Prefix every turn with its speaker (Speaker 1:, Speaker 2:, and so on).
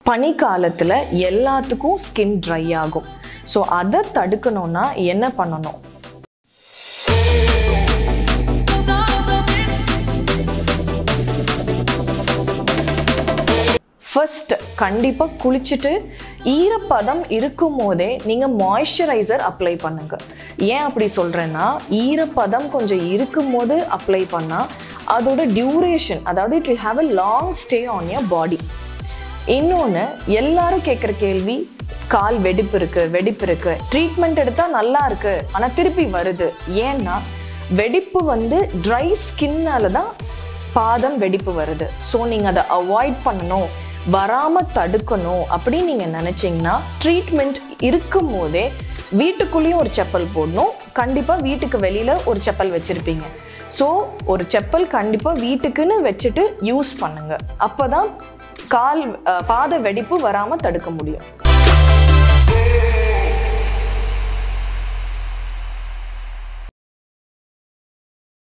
Speaker 1: பனிக்காலத்தில் எல்லாத்துக்கும் skin try ஆகும் so அதை தடுக்கணும்னா என்ன பண்ணணும் ஃபர்ஸ்ட் கண்டிப்பாக குளிச்சுட்டு ஈரப்பதம் இருக்கும் போதே நீங்கள் மாய்ஸ்சரைசர் அப்ளை பண்ணுங்க ஏன் அப்படி சொல்கிறேன்னா ஈரப்பதம் கொஞ்சம் இருக்கும் போது அப்ளை பண்ணால் அதோட டியூரேஷன் அதாவது it will have a long stay on your body இன்னொன்று எல்லாரும் கேட்குற கேள்வி கால் வெடிப்பு இருக்கு வெடிப்பு இருக்கு ட்ரீட்மெண்ட் எடுத்தால் நல்லா இருக்கு ஆனால் திருப்பி வருது ஏன்னா வெடிப்பு வந்து ட்ரை ஸ்கின்னால தான் பாதம் வெடிப்பு வருது ஸோ நீங்கள் அதை அவாய்ட் பண்ணணும் வராமல் தடுக்கணும் அப்படின்னு நீங்கள் நினச்சிங்கன்னா ட்ரீட்மெண்ட் இருக்கும் போதே வீட்டுக்குள்ளேயும் ஒரு செப்பல் போடணும் கண்டிப்பாக வீட்டுக்கு வெளியில் ஒரு செப்பல் வச்சுருப்பீங்க ஸோ ஒரு செப்பல் கண்டிப்பாக வீட்டுக்குன்னு வச்சுட்டு யூஸ் பண்ணுங்க அப்போ தான் கால் அஹ், பாத வெடிப்பு வராமல் தடுக்க முடியும்